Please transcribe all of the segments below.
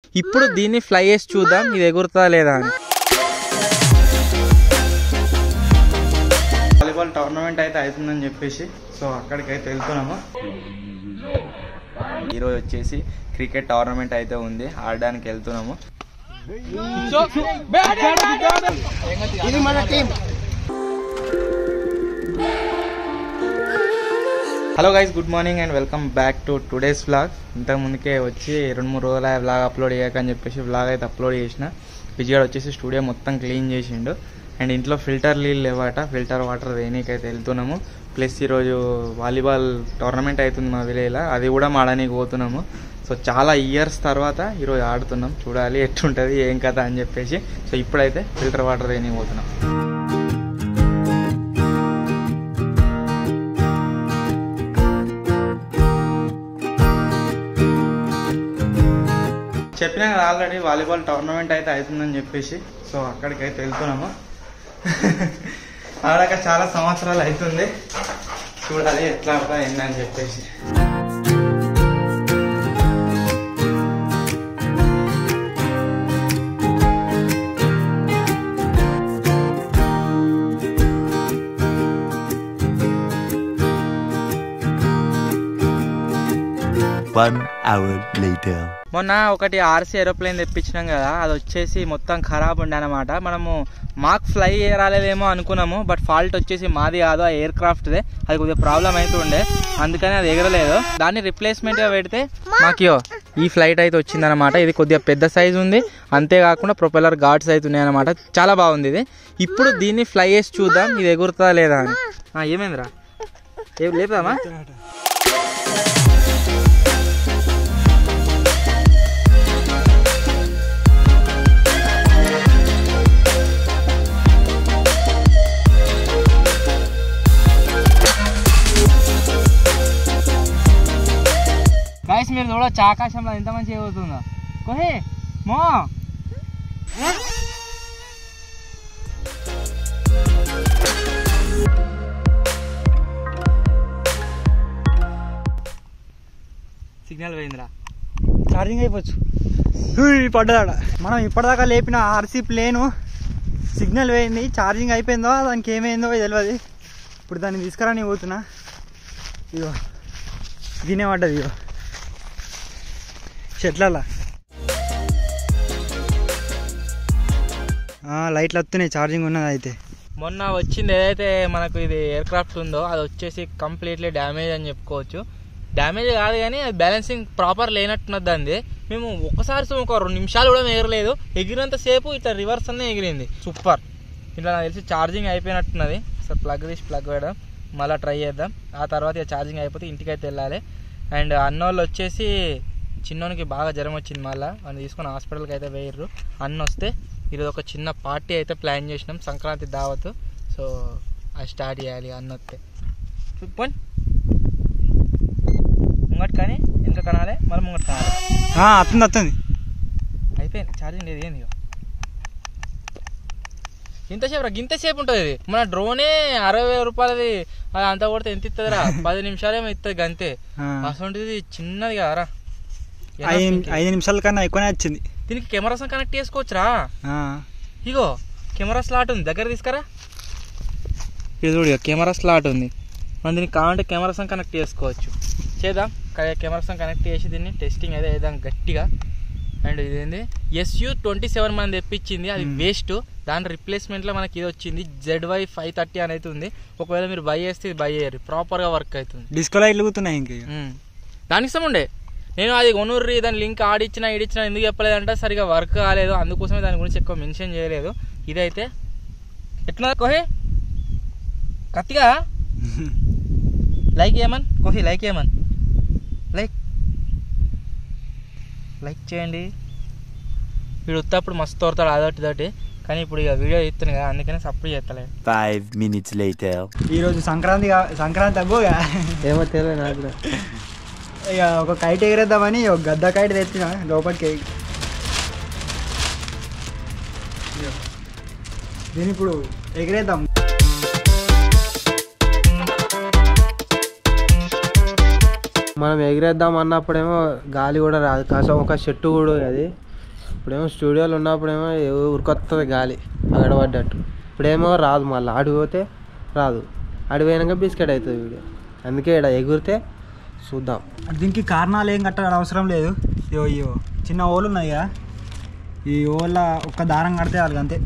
ఇప్పుడు దీన్ని ఫ్లై చేసి చూద్దాం ఇది ఎగురుతుందా లేదా అని వాలీబాల్ టోర్నమెంట్ అయితే అవుతుందని చెప్పేసి సో అక్కడికి అయితే వెళ్తున్నాము ఈరోజు వచ్చేసి క్రికెట్ టోర్నమెంట్ అయితే ఉంది ఆడడానికి వెళ్తున్నాము ఇది మన team hello guys good morning and welcome back to today's vlog ఇంతకు ముందుకే వచ్చి రెండు మూడు రోజుల వ్లాగ్ అప్లోడ్ చేయక అని చెప్పేసి వ్లాగ్ అయితే అప్లోడ్ చేసిన విజయవాడ వచ్చేసి స్టూడియో మొత్తం క్లీన్ చేసిండు అండ్ ఇంట్లో ఫిల్టర్ నీళ్ళు లేవట ఫిల్టర్ వాటర్ దేనికైతే వెళ్తున్నాము ప్లస్ ఈరోజు వాలీబాల్ టోర్నమెంట్ అవుతుంది మా విలేజ్లో అది కూడా మాడడానికి పోతున్నాము సో చాలా ఇయర్స్ తర్వాత ఈరోజు ఆడుతున్నాం చూడాలి ఎట్లుంటుంది ఏం కథ అని చెప్పేసి సో ఇప్పుడైతే ఫిల్టర్ వాటర్ దేనికి పోతున్నాం చెప్పినా కదా ఆల్రెడీ వాలీబాల్ టోర్నమెంట్ అయితే అవుతుందని చెప్పేసి సో అక్కడికి అయితే వెళ్తున్నాము ఆడాక చాలా సంవత్సరాలు అవుతుంది చూడాలి ఎట్లా అవుతా ఏందని చెప్పేసి One hour later. మొన్న ఒకటి ఆర్సీ ఏరోప్లేన్ తెప్పించినాం కదా అది వచ్చేసి మొత్తం ఖరాబ్ ఉండే అనమాట మనము మాకు ఫ్లై రాలేదేమో అనుకున్నాము బట్ ఫాల్ట్ వచ్చేసి మాది కాదు ఆ ఎయిర్ క్రాఫ్ట్దే అది కొద్దిగా ప్రాబ్లం అవుతుండే అందుకని అది ఎగరలేదు దాన్ని రిప్లేస్మెంట్ గా పెడితే మాకు ఈ ఫ్లైట్ అయితే వచ్చిందనమాట ఇది కొద్దిగా పెద్ద సైజ్ ఉంది అంతేకాకుండా ప్రొపెల్లర్ గార్డ్స్ అయితే ఉన్నాయన్నమాట చాలా బాగుంది ఇది ఇప్పుడు దీన్ని ఫ్లై చేసి చూద్దాం ఇది ఎగురుతుందా లేదా అని ఆ, ఏమైందిరా ఏం లేపుదామా గాయస్ మీరు చూడొచ్చు ఆకాశంలో ఎంత మంచి అవుతుందో కోహే మో సిగ్నల్ పోయిందిరా ఛార్జింగ్ అయిపోవచ్చు హుయ్ పడ్డదాడ మనం ఇప్పటిదాకా లేపిన ఆర్సీ ప్లేను సిగ్నల్ పోయింది ఛార్జింగ్ అయిపోయిందో దానికి ఏమైందో తెలియదు ఇప్పుడు దాన్ని తీసుకురాని పోతున్నా ఇగో దీనే పడ్డది ఇగో చెట్లలా ఆ, లైట్లు వస్తున్నాయి ఛార్జింగ్ ఉన్నది అయితే మొన్న వచ్చింది ఏదైతే మనకు ఇది ఎయిర్ క్రాఫ్ట్ ఉందో అది వచ్చేసి కంప్లీట్లీ డ్యామేజ్ అని చెప్పుకోవచ్చు డ్యామేజ్ కాదు కానీ అది బ్యాలెన్సింగ్ ప్రాపర్ లేనట్టున్నది అంది మేము ఒకసారి సుమ ఒక రెండు నిమిషాలు కూడా ఎగరలేదు ఎగిరినంత సేపు ఇట్లా రివర్స్ అనే ఎగిరింది సూపర్ ఇట్లా నాకు తెలిసి ఛార్జింగ్ అయిపోయినట్టున్నది సార్ ప్లగ్ తీసి ప్లగ్ వేయడం మళ్ళీ ట్రై చేద్దాం ఆ తర్వాత ఇక ఛార్జింగ్ అయిపోతే ఇంటికి అయితే వెళ్ళాలి అండ్ అన్నోళ్ళు వచ్చేసి చిన్నోనికి బాగా జ్వరం వచ్చింది మళ్ళీ అని తీసుకొని హాస్పిటల్కి అయితే వేయర్రు అన్న వస్తే ఈరోజు ఒక చిన్న పార్టీ అయితే ప్లాన్ చేసినాం సంక్రాంతి దావత్ సో అది స్టార్ట్ చేయాలి అన్న వస్తే పోనీ ముంగట్ కానీ వెనక కనాలి మళ్ళీ ముంగట్ కనాలి ఆ, వస్తుంది వస్తుంది అయిపోయింది ఛార్జింగ్ లేదు ఏంది ఇక ఇంతసేపు రా ఇంతసేపు ఉంటుంది ఇది మన డ్రోనే అరవై వేల రూపాయలది అది అంత కొడితే ఎంత ఇస్తుందిరా పది నిమిషాలేమో ఇస్తుంది అంతే ఆ. అసలు చిన్నది కదరా ఐదు ఐదు నిమిషాల కన్నా ఎక్కువనే వచ్చింది దీనికి కెమెరాస్ కనెక్ట్ చేసుకోవచ్చురా ఆ, ఇగో కెమెరా స్లాట్ ఉంది దగ్గర తీసుకురా ఇది చూడు ఇక కెమెరా స్లాట్ ఉంది మనం దీనికి కావాలంటే కెమెరాస్ కనెక్ట్ చేసుకోవచ్చు చేద్దాం కెమెరాస్ కనెక్ట్ చేసి దీన్ని టెస్టింగ్ అయితే వేద్దాం గట్టిగా అండ్ ఇదేంది ఎస్యూ ట్వంటీ సెవెన్ మనం తెప్పించింది అది వేస్ట్ దాని రిప్లేస్మెంట్లో మనకి ఇది వచ్చింది జెడ్వై ఫైవ్ థర్టీ అని అయితే ఉంది ఒకవేళ మీరు బై చేస్తే ఇది బై చేయరు ప్రాపర్గా వర్క్ అవుతుంది డిస్కో లైట్లు గుతున్నాయి ఇంక ఇక. ఉమ్. దానికి ఇష్టం ఉండే నేను అది కొనుర్రి దాని లింక్ ఆడిచ్చినా ఈడిచ్చినా ఎందుకు చెప్పలేదంటే సరిగా వర్క్ కాలేదు అందుకోసమే దాని గురించి ఎక్కువ మెన్షన్ చేయలేదు ఇదైతే ఎట్లా కోహే కత్తిగా లైక్ చేయమన్ కోహి లైక్ చేయమన్ లైక్ లైక్ చేయండి వీడు ఉత్తప్పుడు మస్తు తోడతాడు అదొకటి ఇదొకటి కానీ ఇప్పుడు ఇక వీడియో ఇస్తున్నాను కదా అందుకనే సపోర్ట్ చేస్తలేదు Five minutes later. ఈరోజు సంక్రాంతి కా- సంక్రాంతి అబ్బోగా ఏమో తెలియదు నాకు కూడా ఇక ఒక కైట్ ఎగరేద్దామని ఒక గద్ద కైట్ తెచ్చిన లోపలికి ఇగో. దీన్ని ఇప్పుడు ఎగిరేద్దాం మనం ఎగిరేద్దాం అన్నప్పుడేమో గాలి కూడా రాదు కాసం ఒక చెట్టు కూడా అది ఇప్పుడేమో స్టూడియోలో ఉన్నప్పుడేమో ఉరికొస్తుంది గాలి అగడబడ్డట్టు ఇప్పుడేమో రాదు మళ్ళీ ఆడు పోతే రాదు ఆడి పోయినాక బిస్కెట్ అవుతుంది వీడియో అందుకే ఇక్కడ ఎగురితే చూద్దాం దీనికి కారణాలు ఏం కట్టడం అవసరం లేదు ఇయో ఇయో చిన్న ఓలు ఉన్నాయి కదా ఈ ఓళ్ళ ఒక్క దారం కడితే వాళ్ళకి అంతే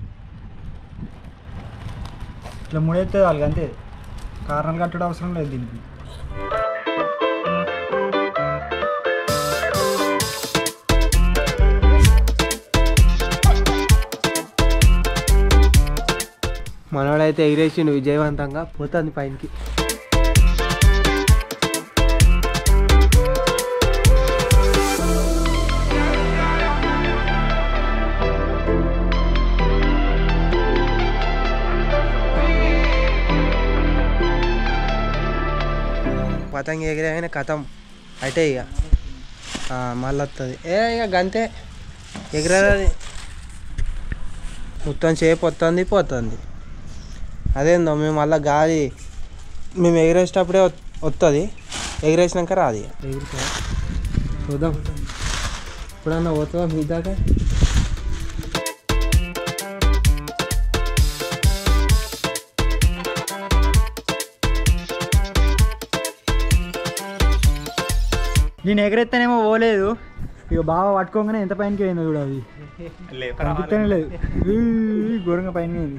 ఇట్లా ముడెత్తే వాళ్ళకి అంతే కారణాలు కట్టడం అవసరం లేదు దీనికి మనోడైతే ఎగిరేసిండు విజయవంతంగా పోతుంది పైనకి పతంగ ఎగిరైన కథం అయితే ఇక మళ్ళీ వస్తుంది ఏ ఇక గంతే ఎగిరేది మొత్తం చేపు వస్తుంది పోతుంది అదేందో మేము మళ్ళీ గాలి మేము ఎగిరేసేటప్పుడే వస్తుంది ఎగిరేసినాక రాదు ఇక. ఎగురుతుందా? చూద్దాం ఇప్పుడన్నా పోతుందా మీ దాకా నేను ఎగరెత్తనేమో పోలేదు ఇక బాగా పట్టుకోగానే ఎంత పైనకి అయిందో చూడ అది కనిపిస్తేనే లేదు ఈ ఘోరంగా పైన అయింది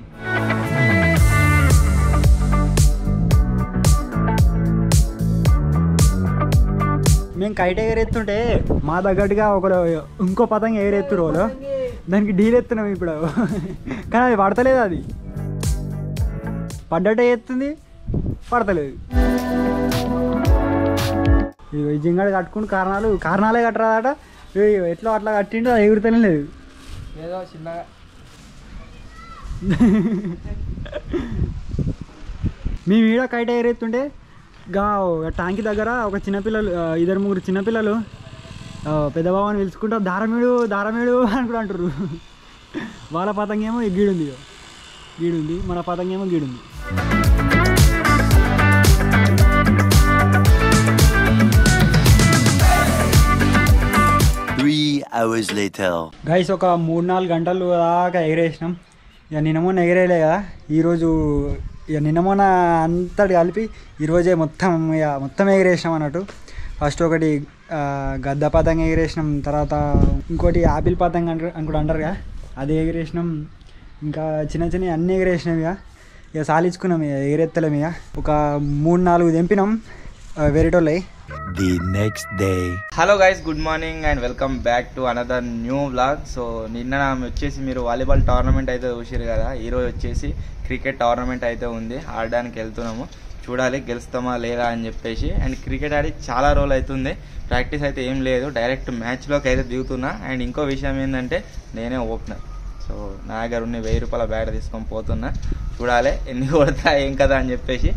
మేము కైట్ ఎగరెత్తుంటే మా తగ్గట్టుగా ఒక ఇంకో పతంగా ఎగరెత్తురు వాళ్ళు దానికి డీల్ ఎత్తున్నాం ఇప్పుడు కానీ అది పడతలేదు అది పడ్డట్టే ఎత్తుంది పడతలేదు ఇగో ఈ జింగాడు కట్టుకుంటూ కారణాలు కారణాలే కట్టరాదట ఇగో ఎట్లా అట్లా కట్టిండు అది ఎగురుతూనే లేదు ఏదో చిన్నగా మేము ఈడ కైట ఎగరెత్తుంటే గా ట్యాంక్ దగ్గర ఒక చిన్నపిల్లలు ఆ, ఇద్దరు ముగ్గురు చిన్నపిల్లలు ఆ, పెద్ద బాబాని పిలుచుకుంటా దారమేడు దారమేడు అని కూడా అంటారు వాళ్ళ పతంగేమో ఈ గీడుంది ఇగో. గీడుంది మన పతంగేమో గీడుంది Three hours later. గైస్ ఒక మూడు నాలుగు గంటలు దాకా ఎగరేసినాం ఇక నిన్న మొన్న ఎగరేయలే కదా ఈరోజు ఇక నిన్న మొన్న అంతటి కలిపి ఈరోజే మొత్తం ఇక మొత్తం ఎగరేసినాం అన్నట్టు ఫస్ట్ ఒకటి ఆ, గద్ద పతంగ ఎగరేసినాం తర్వాత ఇంకోటి ఆపిల్ పతంగ అంటారు అని కూడా అంటారు కదా అది ఎగరేసినాం ఇంకా చిన్న చిన్న అన్నీ ఎగరేసినాం ఇక ఇక సాలించుకున్నాం ఇక ఎగరెత్తలేం ఇక ఒక మూడు నాలుగు తెంపినాం వేరేటోళ్ళవి The next day. Hello guys good morning and welcome back to another new vlog so నిన్న వచ్చేసి మీరు వాలీబాల్ టోర్నమెంట్ అయితే చూసారు కదా ఈరోజు వచ్చేసి క్రికెట్ టోర్నమెంట్ అయితే ఉంది ఆడడానికి వెళ్తున్నాము చూడాలి గెలుస్తామా లేదా అని చెప్పేసి అండ్ క్రికెట్ ఆడి చాలా రోజులు అవుతుంది ప్రాక్టీస్ అయితే ఏం లేదు డైరెక్ట్ మ్యాచ్లోకి అయితే దిగుతున్నా అండ్ ఇంకో విషయం ఏంటంటే నేనే ఓపెనర్ సో నా దగ్గర ఉన్న వెయ్యి రూపాయల బ్యాట్ తీసుకొని పోతున్నా చూడాలి ఎన్ని కొడతా ఏం కదా అని చెప్పేసి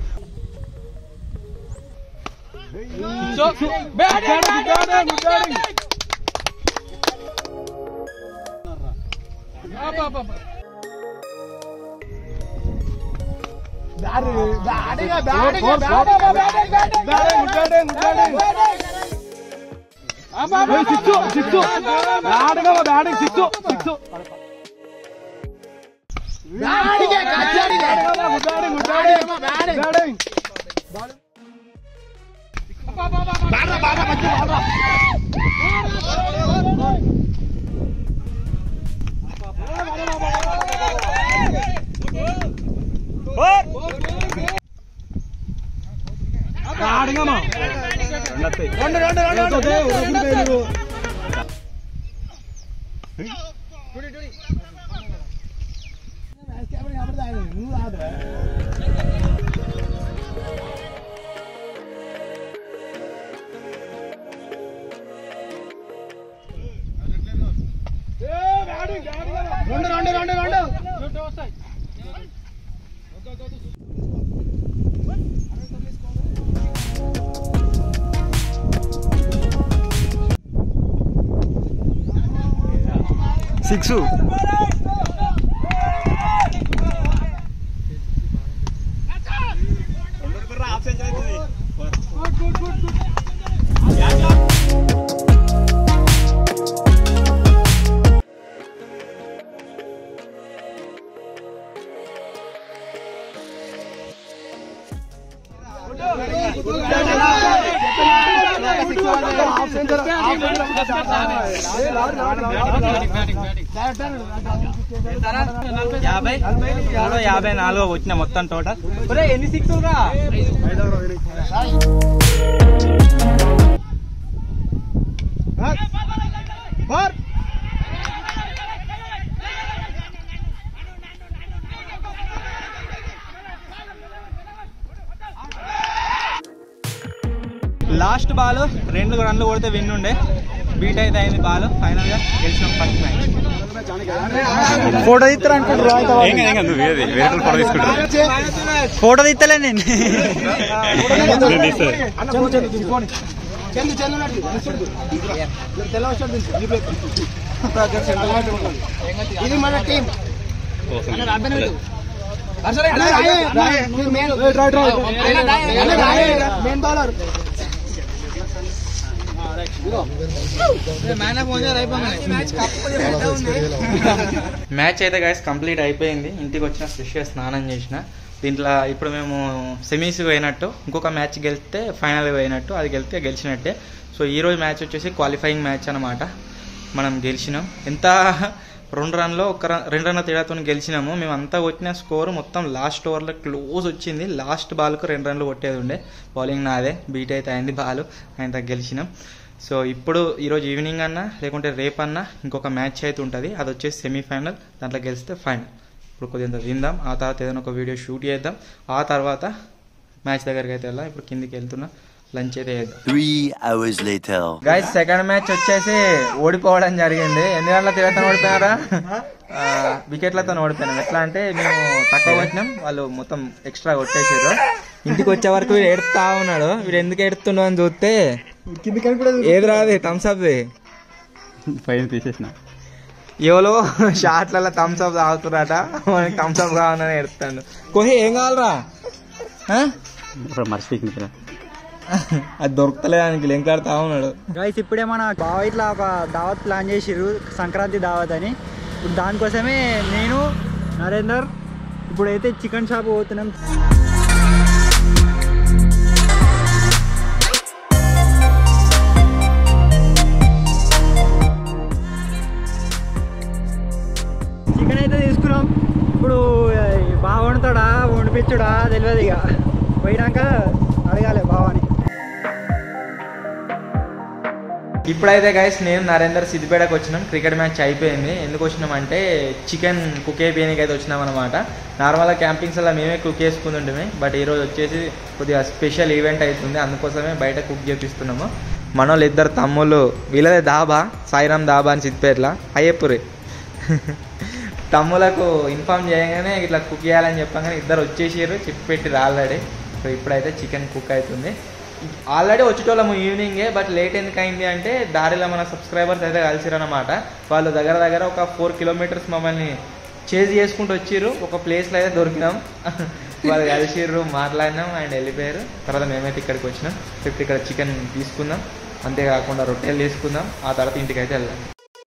సిక్స్ యాభై నాలుగు యాభై నాలుగు వచ్చిన మొత్తం టోటల్ ఒరే ఎన్ని సిక్స్ రా లాస్ట్ బాల్ రెండు రన్లు కొడితే విన్ ఉండే బీట్ అయితే అయింది బాల్ ఫైనల్ గా గెలిచినాం ఫస్ట్ మ్యాచ్ ఫోటో తీస్తారు ఫోటో తీస్తలే నేను ఇది మన టీం మెయిన్ బౌలర్ మ్యాచ్ అయితే గైస్ కంప్లీట్ అయిపోయింది ఇంటికి వచ్చిన ఫ్రెష్గా స్నానం చేసిన దీంట్లో ఇప్పుడు మేము సెమీస్ పోయినట్టు ఇంకొక మ్యాచ్ గెలిస్తే ఫైనల్ పోయినట్టు అది గెలిస్తే గెలిచినట్టే సో ఈ రోజు మ్యాచ్ వచ్చేసి క్వాలిఫైయింగ్ మ్యాచ్ అనమాట మనం గెలిచినాం ఎంత రెండు రన్లో ఒక రన్ రెండు రన్ల తేడాతో గెలిచినాము మేము అంతా కొట్టిన స్కోర్ మొత్తం లాస్ట్ ఓవర్లో క్లోజ్ వచ్చింది లాస్ట్ బాల్కు రెండు రన్లు కొట్టేది ఉండే బౌలింగ్ నాదే బీట్ అయితే అయింది బాల్ ఆయన గెలిచినాం సో ఇప్పుడు ఈరోజు ఈవినింగ్ అన్నా లేకుంటే రేపన్నా ఇంకొక మ్యాచ్ అయితే ఉంటుంది అది వచ్చేసి సెమీఫైనల్ దాంట్లో గెలిస్తే ఫైనల్ ఇప్పుడు కొద్దిగా విందాం ఆ తర్వాత ఏదైనా ఒక వీడియో షూట్ చేద్దాం ఆ తర్వాత మ్యాచ్ దగ్గరికి అయితే వెళ్దాం ఇప్పుడు కిందికి వెళ్తున్నా లంచ్ అయితే చేద్దాం Three hours later. Guys second match వచ్చేసి ఓడిపోవడం జరిగింది ఎన్ని రన్ల తిరగతాను ఓడిపోయారా వికెట్లతో ఓడిపోయినాం ఎట్లా అంటే మేము తక్కువ కొట్టినాం వాళ్ళు మొత్తం ఎక్స్ట్రా కొట్టేసారు ఇంటికి వచ్చే వరకు వీడు ఏడుతా ఉన్నాడు వీడు ఎందుకు ఏడుతున్నావు అని చూస్తే ఏది రాదు థమ్స్ అప్ పైన తీసేసిన ఎవరో షాట్లలో థమ్స్ అప్ తాగుతున్నారట మనకి థమ్స్ అప్ కావాలని ఎడుతాడు కోహి ఏం కావాలరా ఆ? మర్చిపోయింది అది దొరుకుతలేదు ఆయనకి లెంకాడుతా ఉన్నాడు గైస్ ఇప్పుడే మన బావ ఇట్లా ఒక దావత్ ప్లాన్ చేసిర్రు సంక్రాంతి దావత్ అని ఇప్పుడు దానికోసమే నేను నరేందర్ ఇప్పుడైతే చికెన్ షాప్ పోతున్నాం చికెన్ అయితే తీసుకున్నాం ఇప్పుడు ఆ, బావ వండుతాడా వండిపించుడా తెలియదు ఇక పోయినాక అడగాలి బావని ఇప్పుడైతే గైస్ నేను నరేందర్ సిద్దిపేటకు వచ్చినాం క్రికెట్ మ్యాచ్ అయిపోయింది ఎందుకు వచ్చినాం అంటే చికెన్ కుక్ అయిపోయినకి అయితే వచ్చినాం అనమాట నార్మల్గా క్యాంపింగ్స్ అలా మేమే కుక్ చేసుకుంటుంటే బట్ ఈరోజు వచ్చేసి కొద్దిగా స్పెషల్ ఈవెంట్ అవుతుంది అందుకోసమే బయట కుక్ చేపిస్తున్నాము మనోళ్ళు ఇద్దరు తమ్ముళ్ళు వీళ్ళదే దాబా సాయిరామ్ దాబా అని సిద్దిపేటలో అయ్యప్పురి తమ్ములకు ఇన్ఫామ్ చేయగానే ఇట్లా కుక్ చేయాలని చెప్పగానే ఇద్దరు వచ్చేసారు చెప్పి పెట్టి ఆల్రెడీ సో ఇప్పుడైతే చికెన్ కుక్ అవుతుంది ఆల్రెడీ వచ్చేటోళ్ళము ఈవినింగే బట్ లేట్ ఎందుకు అయింది అంటే దారిలో మన సబ్స్క్రైబర్స్ అయితే కలిసిరన్నమాట వాళ్ళు దగ్గర దగ్గర ఒక ఫోర్ కిలోమీటర్స్ మమ్మల్ని చేజ్ చేసుకుంటూ వచ్చిర్రు ఒక ప్లేస్లో అయితే దొరికినాం వాళ్ళు కలిసిర్రు మాట్లాడినాం అండ్ వెళ్ళిపోయారు తర్వాత మేమైతే ఇక్కడికి వచ్చినాం ఇప్పుడు ఇక్కడ చికెన్ తీసుకుందాం అంతేకాకుండా రొట్టెలు తీసుకుందాం ఆ తర్వాత ఇంటికి అయితే వెళ్దాం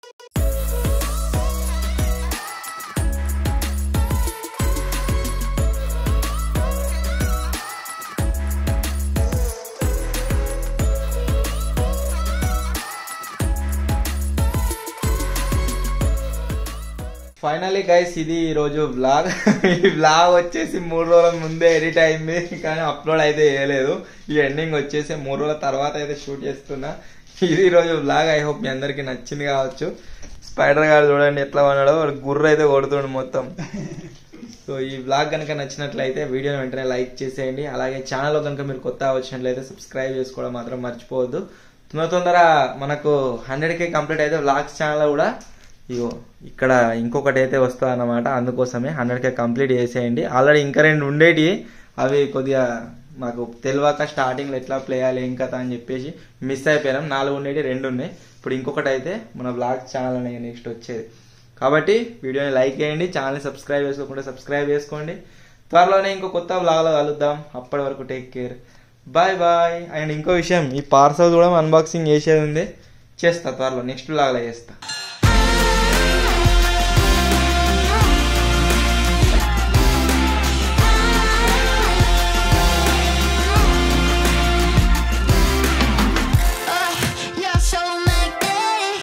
ఫైనలీ గైస్ ఇది ఈరోజు వ్లాగ్ ఈ వ్లాగ్ వచ్చేసి మూడు రోజుల ముందే ఎడిట్ అయింది కానీ అప్లోడ్ అయితే చేయలేదు ఈ ఎండింగ్ వచ్చేసి మూడు రోజుల తర్వాత అయితే షూట్ చేస్తున్నా ఇది ఈరోజు వ్లాగ్ ఐ హోప్ మీ అందరికి నచ్చింది కావచ్చు స్పైడర్ గారు చూడండి ఎట్లా ఉన్నాడో వాడు గుర్ర అయితే కొడుతుండు మొత్తం సో ఈ వ్లాగ్ కనుక నచ్చినట్లయితే వీడియోని వెంటనే లైక్ చేసేయండి అలాగే ఛానల్లో కనుక మీరు కొత్త వచ్చినట్లయితే సబ్స్క్రైబ్ చేసుకోవడం మాత్రం మర్చిపోవద్దు తొందర తొందర మనకు హండ్రెడ్ కే కంప్లీట్ అయితే వ్లాగ్స్ ఛానల్ కూడా ఇగో ఇక్కడ ఇంకొకటి అయితే వస్తుంది అన్నమాట అందుకోసమే హండ్రెడ్ కే కంప్లీట్ చేసేయండి ఆల్రెడీ ఇంకా రెండు ఉండేటి అవి కొద్దిగా మాకు తెలియక స్టార్టింగ్లో ఎట్లా ప్లే చేయాలి ఏం కథ అని చెప్పేసి మిస్ అయిపోయినాం నాలుగు ఉండేటి రెండు ఉన్నాయి ఇప్పుడు ఇంకొకటి అయితే మన బ్లాగ్ ఛానల్ అనే నెక్స్ట్ వచ్చేది కాబట్టి వీడియోని లైక్ చేయండి ఛానల్ని సబ్స్క్రైబ్ చేసుకోకుండా సబ్స్క్రైబ్ చేసుకోండి త్వరలోనే ఇంకో కొత్త బ్లాగ్లో కలుద్దాం అప్పటి వరకు take care bye bye and ఇంకో విషయం ఈ పార్సల్ కూడా అన్బాక్సింగ్ చేసేది ఉంది చేస్తా త్వరలో నెక్స్ట్ బ్లాగ్లో చేస్తా